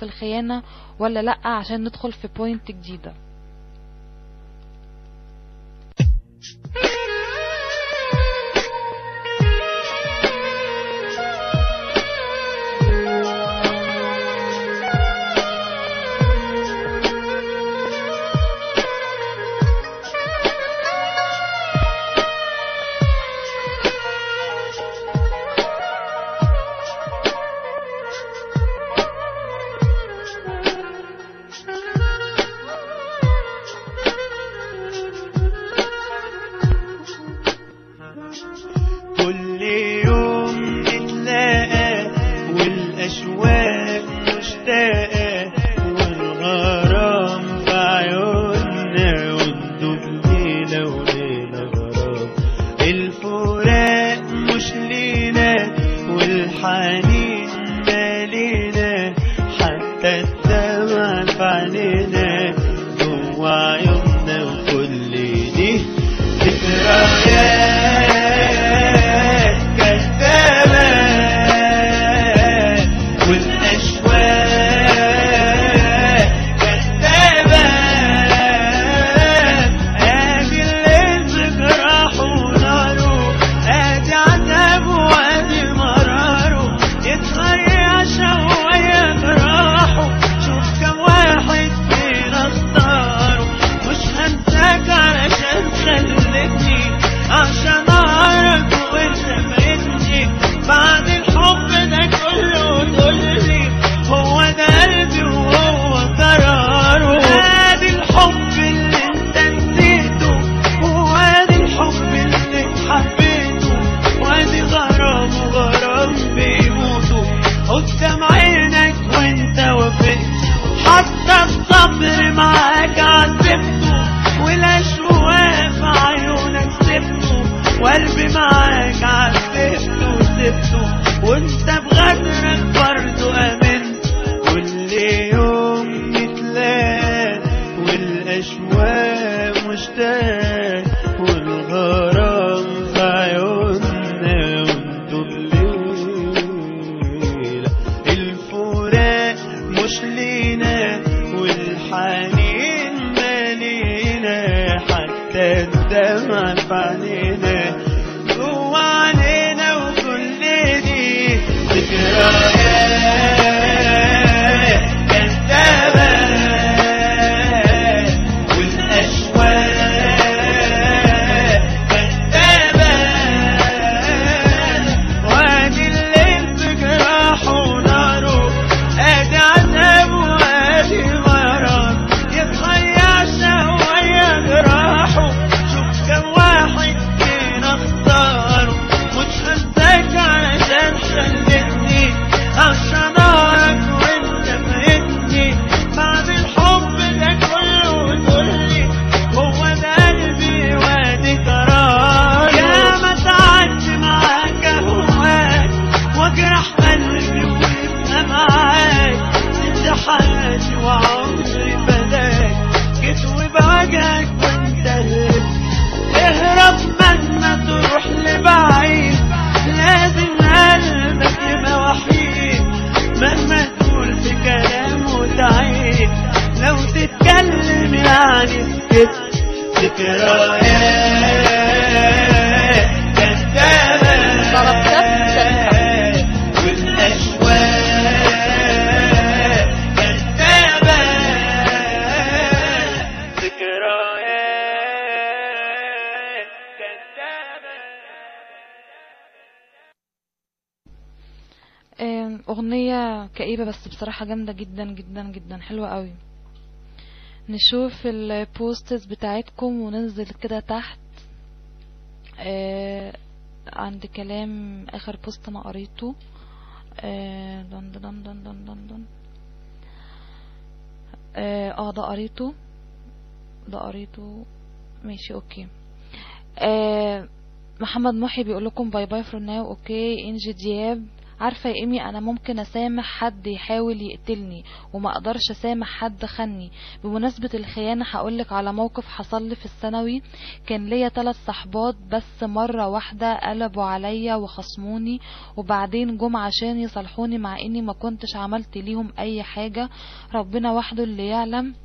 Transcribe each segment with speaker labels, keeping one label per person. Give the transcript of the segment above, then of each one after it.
Speaker 1: في الخيانة ولا لأ عشان ندخل في بوينت جديدة
Speaker 2: كل يوم نتلاقى والأشواق مشتاقة والغرام في عيوننا وندوب ليلة وليلة غرام الفراق مش لينا والحنين مالينا حتى الدمع في عينينا جوا عيوننا وكل دي ذكريات كذابة والأشواق كذابة آدي الليل بجراح وناره آدي عذاب وآدي مراره يتغير شوية جراحه شوف كم واحد فينا اختاره مش هنساك علشان خلتني عشان اعرف وانت فايتني بعد الحب ده كله تقولي هو ده قلبي وهو قراره ادي الحب اللي انت نسيته وادي الحب اللي حبيته وادي غرام وغرام بيموتوا قدام عينك وانت وفيت حتى الصبر معاك عذبته والاشواق في عيونك سبته وقلبي معاك عذبته وسبته وانت بغدرك برضه امنت كل يوم نتلاقى والاشواق مشتاق والغرام في عيوننا وانتو الليلة الفراق مش لينا والحنين مالينا حتى الدمع في عينينا جوا علينا وكل دي ذكريات كذابة والأشواق كذابة وادي الليل بجراحه وناره ادي عذاب وادي مرض يتغير شوية جراحه شوف كم واحد فينا اختاره مش هنساك علشان خلتني عشان اعرف وانت فايتني بعد الحب ده كله وتقولي هو ده قلبي وادي قرار يا ما تعبت معاك اهواك واجرح قلبي ويبقى معاك انت حياتي وعمري فداك جيت وبواجهك وانت هربت اهرب مهما تروح لبعيد لازم قلبك يبقى وحيد مهما تقول في كلام وتعيد لو تتكلم يعني سكت ذكريات كذابة والأشواق كذابة ذكريات كذابة
Speaker 1: آم، أغنية كئيبة بس بصراحة جامدة جدا جدا جدا حلوة قوي نشوف البوستز بتاعتكم وننزل كده تحت آه، عند كلام آخر بوست أنا قريته آه، دن دن دن دن دن دن دن. اه آه، ده قريته ده قريته ماشي اوكي آه محمد محي بيقول لكم باي باي فور ناو اوكي انجي دياب عارفة يا إيمي أنا ممكن أسامح حد يحاول يقتلني وما أقدرش أسامح حد خني بمناسبة الخيانة هقولك على موقف حصل لي في الثانوي كان ليا ثلاث صحبات بس مرة واحدة قلبوا عليا وخصموني وبعدين جم عشان يصالحوني مع إني ما كنتش عملت ليهم أي حاجة ربنا وحده اللي يعلم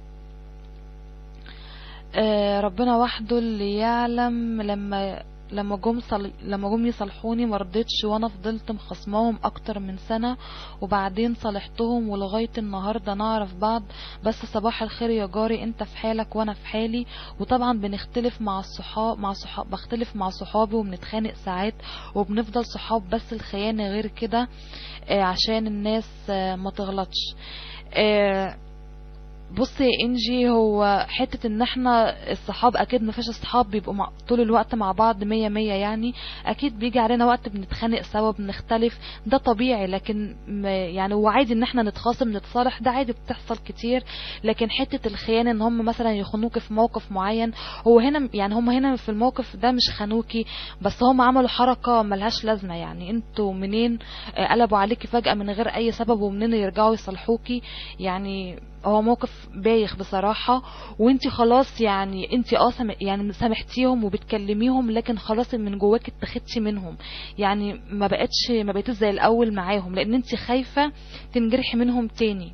Speaker 1: آه، ربنا وحده اللي يعلم لما لما جم صل... لما جم يصالحوني ما رضيتش وانا فضلت مخصماهم اكتر من سنه وبعدين صالحتهم ولغايه النهارده نعرف بعض بس صباح الخير يا جاري انت في حالك وانا في حالي وطبعا بنختلف مع الصحاب مع صحاب بختلف مع صحابي وبنتخانق ساعات وبنفضل صحاب بس الخيانه غير كده آه، عشان الناس آه، ما تغلطش آه، بصي يا انجي هو حتة ان احنا الصحاب اكيد مفيش اصحاب بيبقوا مع طول الوقت مع بعض مية مية يعني اكيد بيجي علينا وقت بنتخانق سوا بنختلف ده طبيعي لكن م- يعني هو عادي ان احنا نتخاصم نتصالح ده عادي بتحصل كتير لكن حتة الخيانة ان هم مثلا يخونوك في موقف معين هو هنا يعني هم هنا في الموقف ده مش خانوكي بس هم عملوا حركة ملهاش لازمة يعني انتوا منين آه، قلبوا عليكي فجأة من غير اي سبب ومنين يرجعوا يصالحوكي يعني هو موقف بايخ بصراحة وانتي خلاص يعني انتي اه سام- يعني سامحتيهم وبتكلميهم لكن خلاص من جواك اتخدتي منهم يعني ما بقتش ما بقيتش زي الاول معاهم لان انتي خايفة تنجرحي منهم تاني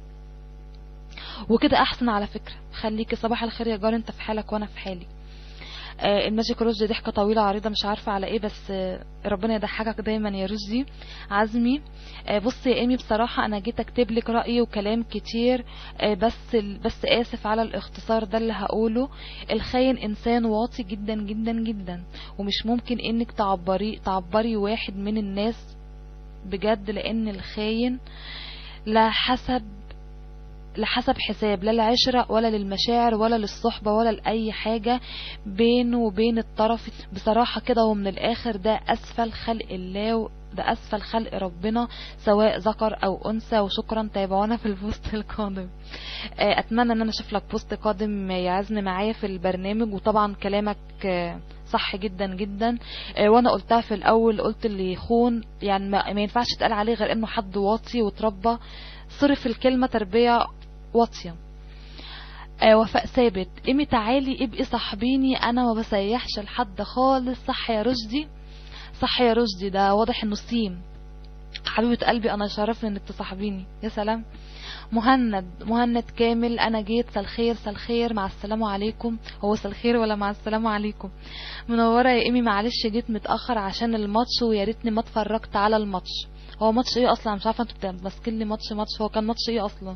Speaker 1: وكده احسن على فكرة خليكي صباح الخير يا جار انت في حالك وانا في حالي آه، الماجيك روز دي ضحكة طويلة عريضة مش عارفة على ايه بس آه، ربنا يضحكك دايما يا روزي عزمي آه، بصي يا ايمي بصراحة انا جيت اكتب لك رأيي وكلام كتير آه، بس بس اسف على الاختصار ده اللي هقوله الخاين انسان واطي جدا جدا جدا ومش ممكن انك تعبري تعبري واحد من الناس بجد لان الخاين لا حسب لا حسب حساب لا العشرة ولا للمشاعر ولا للصحبة ولا لأي حاجة بينه وبين الطرف بصراحة كده ومن الآخر ده أسفل خلق الله ده أسفل خلق ربنا سواء ذكر أو أنثى وشكرا تابعونا في البوست القادم آه، أتمنى أن أنا أشوف لك بوست قادم يعزني معايا في البرنامج وطبعا كلامك آه، صح جدا جدا آه، وانا قلتها في الاول قلت اللي يخون يعني ما ما ينفعش يتقال عليه غير انه حد واطي وتربى صرف الكلمة تربية واطية آه وفاء ثابت ايمي تعالي ابقي صاحبيني انا ما بسيحش لحد خالص صح يا رشدي صح يا رشدي ده واضح انه سيم حبيبة قلبي انا شرفني انك تصاحبيني يا سلام مهند مهند كامل انا جيت سالخير سالخير مع السلامة عليكم هو سالخير ولا مع السلامة عليكم منورة يا ايمي معلش جيت متأخر عشان الماتش ويا ريتني ما اتفرجت على الماتش هو ماتش ايه اصلا مش عارفه انتوا ماسكين لي ماتش ماتش هو كان ماتش ايه اصلا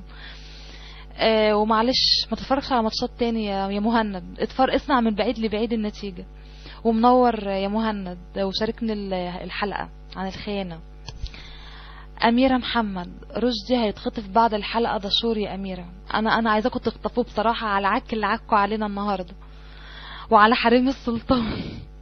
Speaker 1: آه ومعلش ما تتفرجش على ماتشات تاني يا يا مهند اتفرج اسمع من بعيد لبعيد النتيجة ومنور يا مهند وشاركني ال- الحلقة عن الخيانة أميرة محمد رشدي هيتخطف بعد الحلقة ده شور يا أميرة أنا أنا عايزاكم تخطفوه بصراحة على عك اللي عكوا علينا النهاردة وعلى حريم السلطان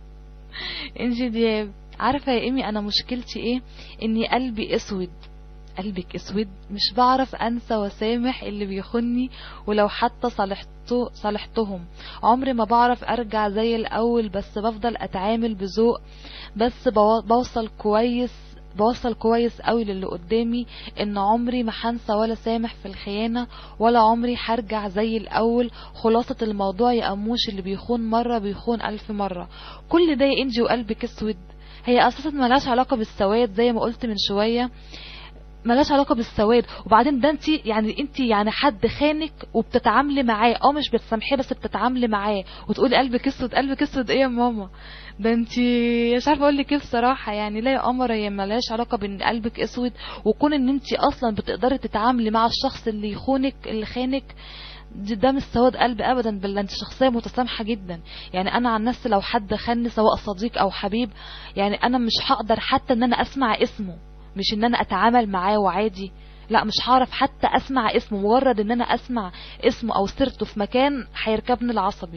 Speaker 1: انجي دياب عارفة يا إيمي أنا مشكلتي إيه إني قلبي أسود قلبك اسود مش بعرف انسى وسامح اللي بيخوني ولو حتى صالحته صالحتهم عمري ما بعرف ارجع زي الاول بس بفضل اتعامل بذوق بس بو- بوصل كويس بوصل كويس قوي للي قدامي ان عمري ما هنسى ولا سامح في الخيانة ولا عمري هرجع زي الاول خلاصة الموضوع يا اموش اللي بيخون مرة بيخون الف مرة كل ده يا انجي وقلبك اسود هي اساسا ملهاش علاقة بالسواد زي ما قلت من شوية ملهاش علاقة بالسواد وبعدين ده انت يعني انت يعني حد خانك وبتتعاملي معاه اه مش بتسامحيه بس بتتعاملي معاه وتقولي قلبك اسود قلبك اسود ايه يا ماما ده انت مش عارفه اقول لك ايه بصراحه يعني لا يا قمر هي ملهاش علاقه بان قلبك اسود وكون ان انت اصلا بتقدري تتعاملي مع الشخص اللي يخونك اللي خانك دي- ده مش سواد قلب ابدا بل انت شخصيه متسامحه جدا يعني انا عن نفسي لو حد خاني سواء صديق او حبيب يعني انا مش هقدر حتى ان انا اسمع اسمه مش ان انا اتعامل معاه وعادي لا مش هعرف حتى اسمع اسمه مجرد ان انا اسمع اسمه او سيرته في مكان هيركبني العصبي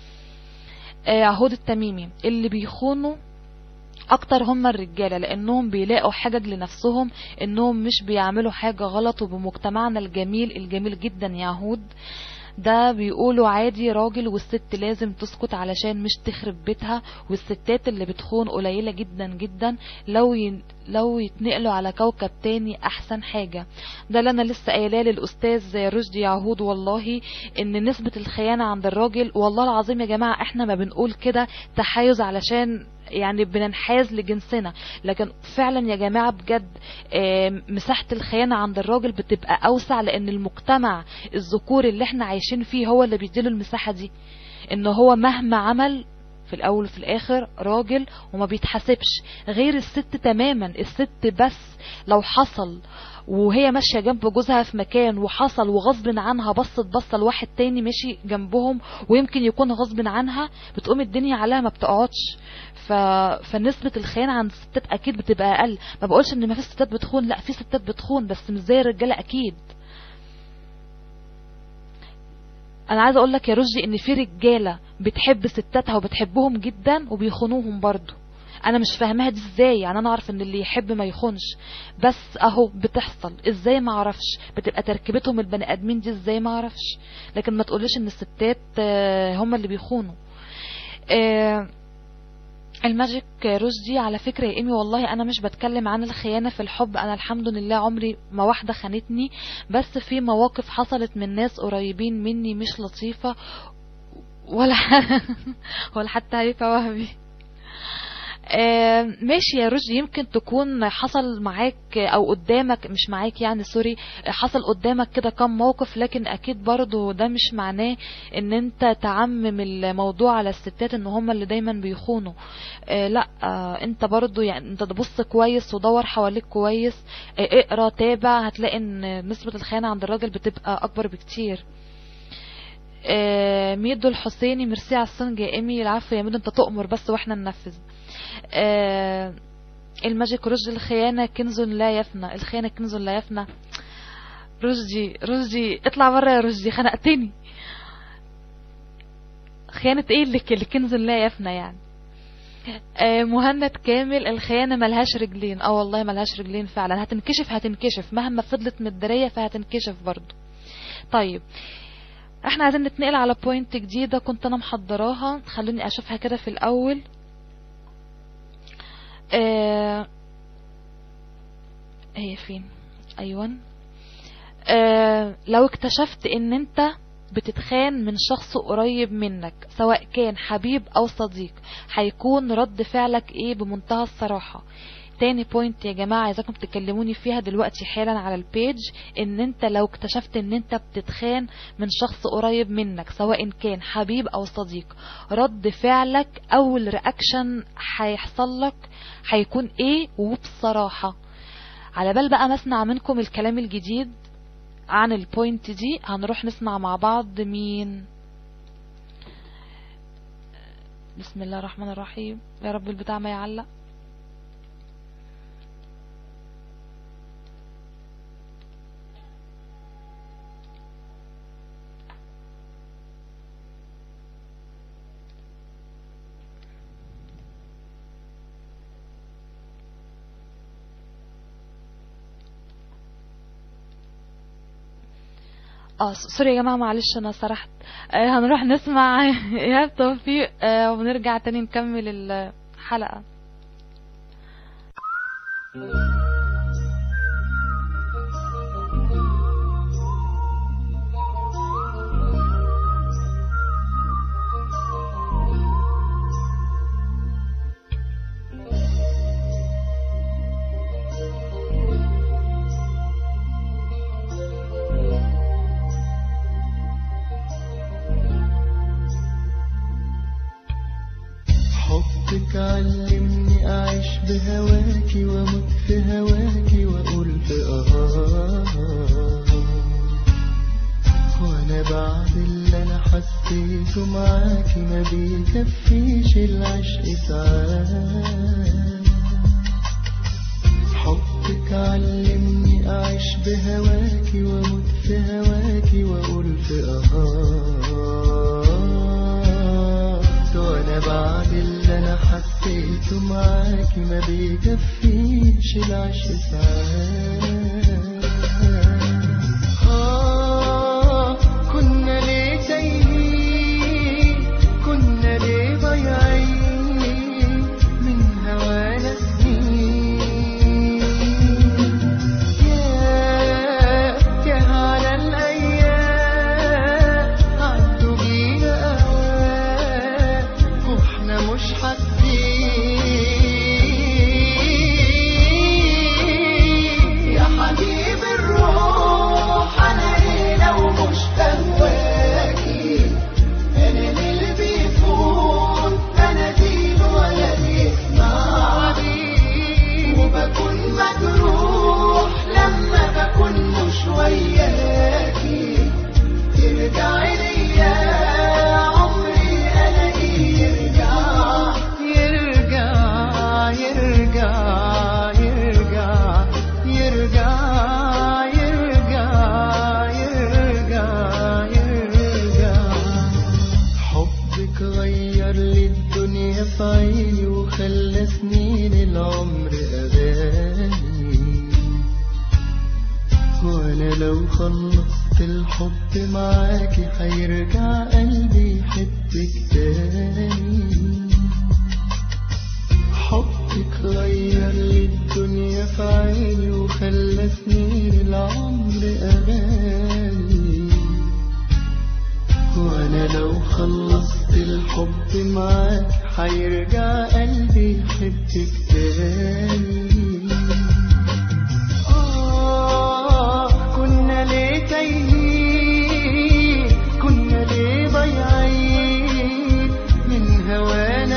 Speaker 1: آه، عهود التميمي اللي بيخونوا اكتر هم الرجاله لانهم بيلاقوا حجج لنفسهم انهم مش بيعملوا حاجه غلط وبمجتمعنا الجميل الجميل جدا يا عهود ده بيقولوا عادي راجل والست لازم تسكت علشان مش تخرب بيتها والستات اللي بتخون قليلة جدا جدا لو ي... لو يتنقلوا على كوكب تاني احسن حاجة ده اللي انا لسه قايلاه للاستاذ رشدي يعهود والله ان نسبة الخيانة عند الراجل والله العظيم يا جماعة احنا ما بنقول كده تحيز علشان يعني بننحاز لجنسنا لكن فعلا يا جماعة بجد آه، مساحة الخيانة عند الراجل بتبقى اوسع لان المجتمع الذكوري اللي احنا عايشين فيه هو اللي بيديله المساحة دي ان هو مهما عمل في الاول وفي الاخر راجل وما بيتحاسبش غير الست تماما الست بس لو حصل وهي ماشيه جنب جوزها في مكان وحصل وغصب عنها بصت بصه لواحد تاني ماشي جنبهم ويمكن يكون غصب عنها بتقوم الدنيا عليها ما بتقعدش ف... فنسبة الخيانة عند الستات أكيد بتبقى أقل ما بقولش إن ما في ستات بتخون لا في ستات بتخون بس مش زي الرجالة أكيد انا عايزه اقول لك يا رشدي ان في رجاله بتحب ستاتها وبتحبهم جدا وبيخونوهم برضو انا مش فاهماها دي ازاي يعني انا اعرف ان اللي يحب ما يخونش بس اهو بتحصل ازاي ما اعرفش بتبقى تركيبتهم البني ادمين دي ازاي ما اعرفش لكن ما تقوليش ان الستات آه، هم اللي بيخونوا آه، الماجيك رشدي على فكرة يا ايمي والله انا مش بتكلم عن الخيانة في الحب انا الحمد لله عمري ما واحدة خانتني بس في مواقف حصلت من ناس قريبين مني مش لطيفة ولا ولا حتى هيفا وهبي آه، ماشي يا رشدي يمكن تكون حصل معاك او قدامك مش معاك يعني سوري حصل قدامك كده كم موقف لكن اكيد برضو ده مش معناه ان انت تعمم الموضوع على الستات ان هم اللي دايما بيخونوا آه، لا آه، انت برضو يعني انت تبص كويس ودور حواليك كويس آه، اقرا تابع هتلاقي ان نسبة الخيانة عند الراجل بتبقى اكبر بكتير آه، ميدو الحسيني ميرسي على السنج يا ايمي العفو يا ميدو انت تؤمر بس واحنا ننفذ آه، الماجيك رشدي الخيانة كنز لا يفنى الخيانة كنز لا يفنى رشدي رشدي اطلع بره يا رشدي خنقتني خيانة ايه اللي اللي كنز لا يفنى يعني آه، مهند كامل الخيانة ملهاش رجلين اه والله ملهاش رجلين فعلا هتنكشف هتنكشف مهما فضلت متدارية فهتنكشف برضو طيب احنا عايزين نتنقل على بوينت جديدة كنت انا محضراها خلوني اشوفها كده في الاول آه هي فين ايوه آه لو اكتشفت ان انت بتتخان من شخص قريب منك سواء كان حبيب او صديق هيكون رد فعلك ايه بمنتهى الصراحة تاني بوينت يا جماعة عايزاكم تكلموني فيها دلوقتي حالا على البيج ان انت لو اكتشفت ان انت بتتخان من شخص قريب منك سواء كان حبيب او صديق رد فعلك اول رياكشن هيحصل لك هيكون ايه وبصراحة على بال بقى ما اسمع منكم الكلام الجديد عن البوينت دي هنروح نسمع مع بعض مين بسم الله الرحمن الرحيم يا رب البتاع ما يعلق اه س- سوري يا جماعة معلش انا سرحت آه هنروح نسمع ايهاب توفيق آه ونرجع تاني نكمل الحلقة
Speaker 3: حبك علمني أعيش بهواكي وأموت في هواكي وأقول في آه وأنا بعد اللي أنا حسيته معاكي ما بيكفيش العشق ساعات حبك علمني أعيش بهواكي وأموت في هواكي وأقول في آه وأنا بعد اللي أنا حسيته معاكي ما بيكفيش العشق ساعات آه كنا ليه لو خلصت الحب معاكي هيرجع قلبي يحبك تاني حبك غير لي الدنيا في عيني وخلى سنين العمر أغاني وانا لو خلصت الحب معاك هيرجع قلبي يحبك تاني آه كنا ليه تايهين كنا ليه ضايعين من هوانا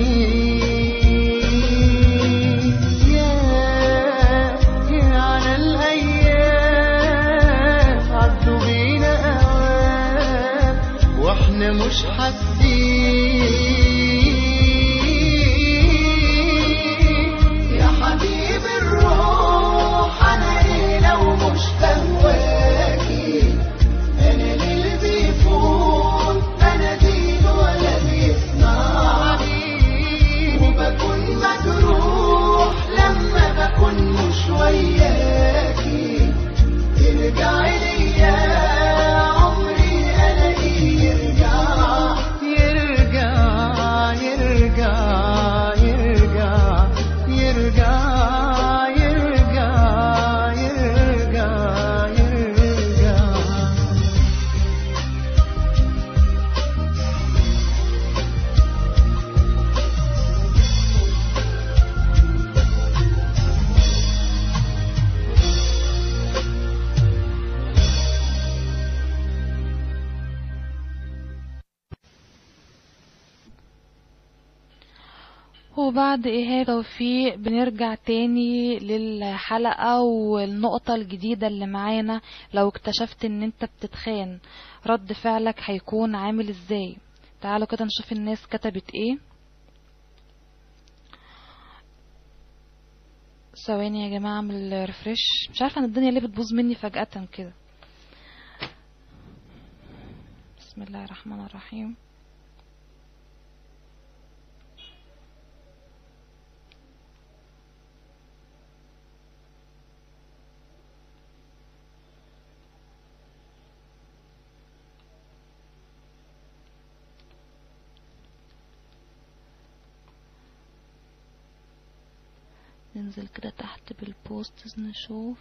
Speaker 3: سنين يا يا على الأيام عدوا بينا أوام واحنا مش حاسين يا حبيب الروح انا ايه لو مش فهواكي انا اللي بيفوت انا دين ولا بيسمعني وبكون مجروح لما بكون مش وياكي ترجعي ليا عمري الاقيه يرجع يرجع يرجع يرجع يرجع يرجع يرجع يرجع
Speaker 1: وبعد ايهاب توفيق بنرجع تاني للحلقة والنقطة الجديدة اللي معانا لو اكتشفت ان انت بتتخان رد فعلك هيكون عامل ازاي تعالوا كده نشوف الناس كتبت ايه ثواني يا جماعة اعمل ريفرش مش عارفة ان الدنيا ليه بتبوظ مني فجأة كده بسم الله الرحمن الرحيم ننزل كده تحت بالبوستز نشوف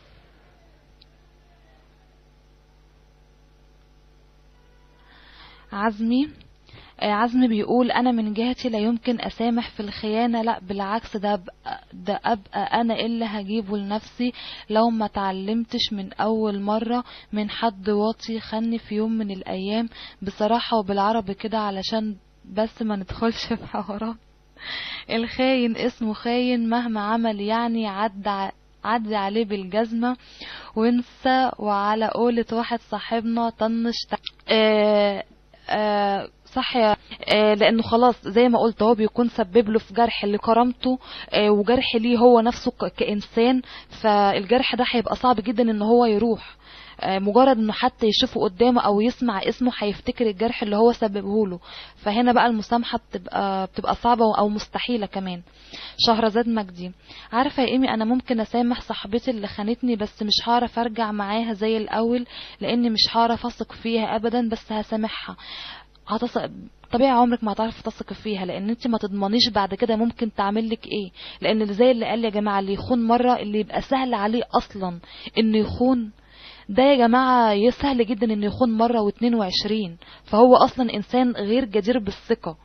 Speaker 1: عزمي آه، عزمي بيقول انا من جهتي لا يمكن اسامح في الخيانة لا بالعكس ده أبقى ده ابقى انا اللي هجيبه لنفسي لو ما تعلمتش من اول مرة من حد واطي خني في يوم من الايام بصراحة وبالعربي كده علشان بس ما ندخلش في حوارات الخاين اسمه خاين مهما عمل يعني عدى عدي عليه بالجزمة وانسى وعلى قولة واحد صاحبنا طنش تع- آه آه صح يا آه لانه خلاص زي ما قلت هو بيكون سبب له في جرح لكرامته آه وجرح ليه هو نفسه ك- كانسان فالجرح ده هيبقى صعب جدا ان هو يروح آه، مجرد انه حتى يشوفه قدامه او يسمع اسمه هيفتكر الجرح اللي هو سببه له فهنا بقى المسامحه بتبقى بتبقى صعبه او مستحيله كمان شهرزاد مجدي عارفه يا ايمي انا ممكن اسامح صاحبتي اللي خانتني بس مش هعرف ارجع معاها زي الاول لاني مش هعرف اثق فيها ابدا بس هسامحها هتص... طبيعي عمرك ما هتعرف تثق فيها لان انت ما تضمنيش بعد كده ممكن تعمل لك ايه لان اللي زي اللي قال يا جماعه اللي يخون مره اللي يبقى سهل عليه اصلا انه يخون ده يا جماعة يسهل جدا انه يخون مرة واتنين وعشرين فهو اصلا انسان غير جدير بالثقة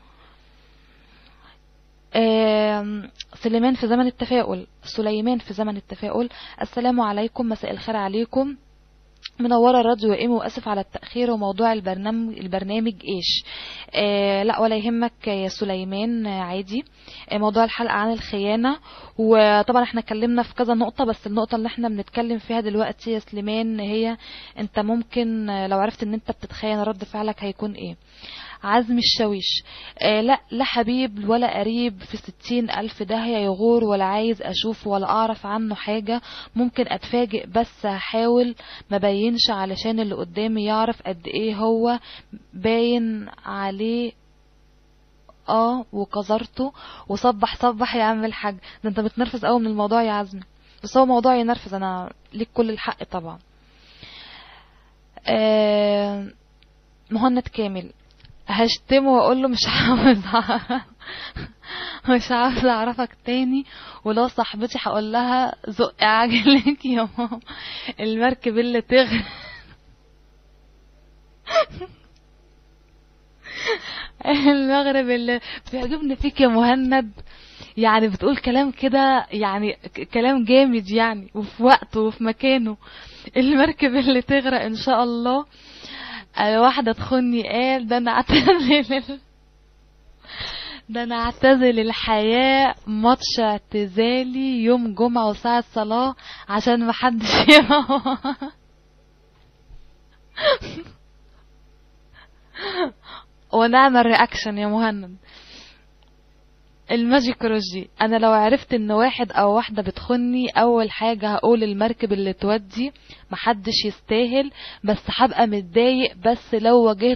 Speaker 1: آم، سليمان في زمن التفاؤل سليمان في زمن التفاؤل السلام عليكم مساء الخير عليكم منورة الراديو ايمي واسف على التأخير وموضوع البرنامج البرنامج ايش آه لا ولا يهمك يا سليمان آه عادي آه موضوع الحلقة عن الخيانة وطبعا احنا اتكلمنا في كذا نقطة بس النقطة اللي احنا بنتكلم فيها دلوقتي يا سليمان هي انت ممكن آه، لو عرفت ان انت بتتخين رد فعلك هيكون ايه عزم الشاويش آه لا لا حبيب ولا قريب في ستين ألف داهية يغور ولا عايز أشوفه ولا أعرف عنه حاجة ممكن أتفاجئ بس هحاول ما بينش علشان اللي قدامي يعرف قد إيه هو باين عليه اه وكسرته وصبح صبح يا عم الحاج ده انت متنرفز قوي من الموضوع يا عزمي بس هو موضوع ينرفز انا ليك كل الحق طبعا آه مهند كامل هشتمه واقول له مش عاوز أعرف- مش عاوز اعرفك تاني ولو صاحبتي هقول لها زق عجلك يا ماما المركب اللي تغرق المغرب اللي بيعجبني فيك يا مهند يعني بتقول كلام كده يعني ك- كلام جامد يعني وفي وقته وفي مكانه المركب اللي تغرق ان شاء الله آه، واحدة تخني قال ده انا اعتزل ده انا اعتزل الحياة ماتش اعتزالي يوم جمعة وساعة صلاة عشان محدش يبقى ونعمل رياكشن يا مهند الماجيكولوجي انا لو عرفت ان واحد او واحدة بتخني اول حاجة هقول المركب اللي تودي محدش يستاهل بس هبقى متضايق بس لو واجهت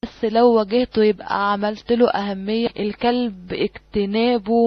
Speaker 1: بس لو واجهته يبقى عملت له أهمية الكلب اجتنابه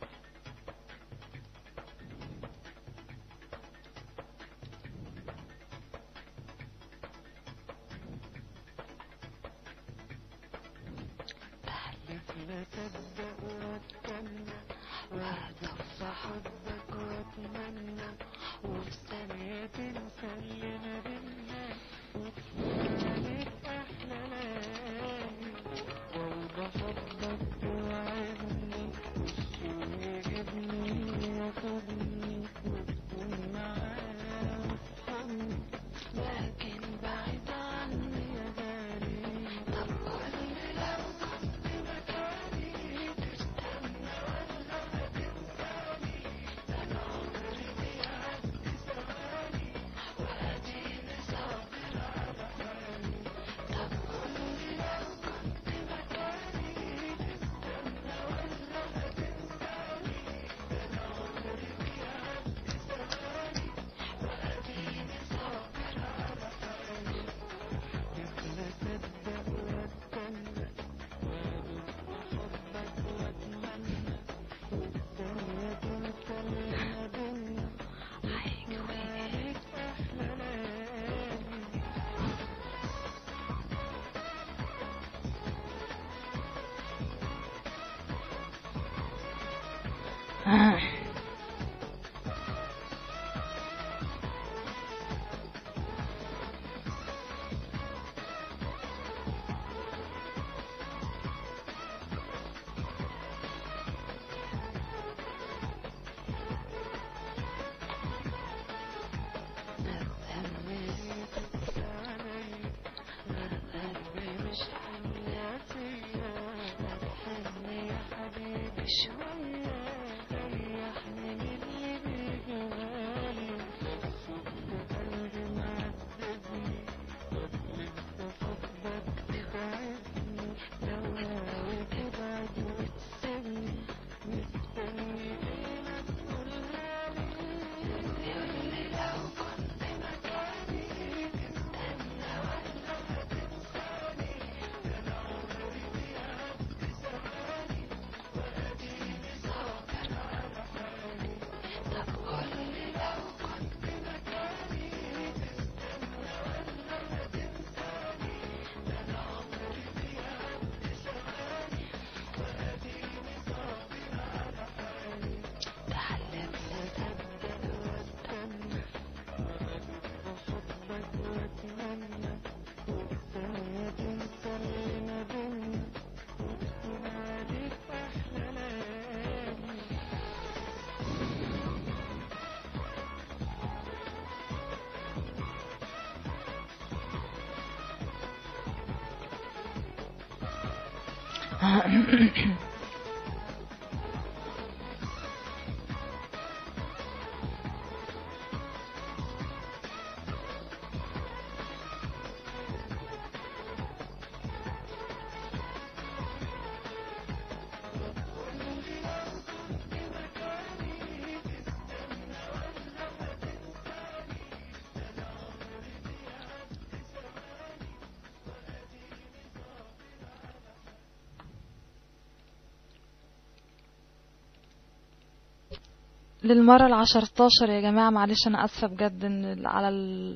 Speaker 1: للمرة العشرتاشر يا جماعة معلش أنا أسفة بجد إن على ال-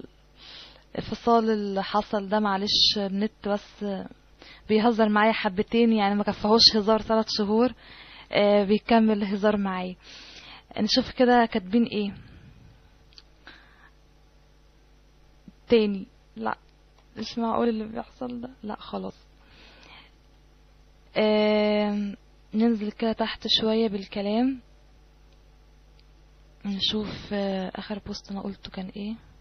Speaker 1: الفصال اللي حصل ده معلش النت بس بيهزر معايا حبتين يعني ما كفهوش هزار ثلاث شهور آه، بيكمل هزار معايا نشوف كده كاتبين ايه تاني لا مش معقول اللي بيحصل ده لا خلاص آم، ننزل كده تحت شوية بالكلام نشوف آه، اخر بوست انا قلته كان ايه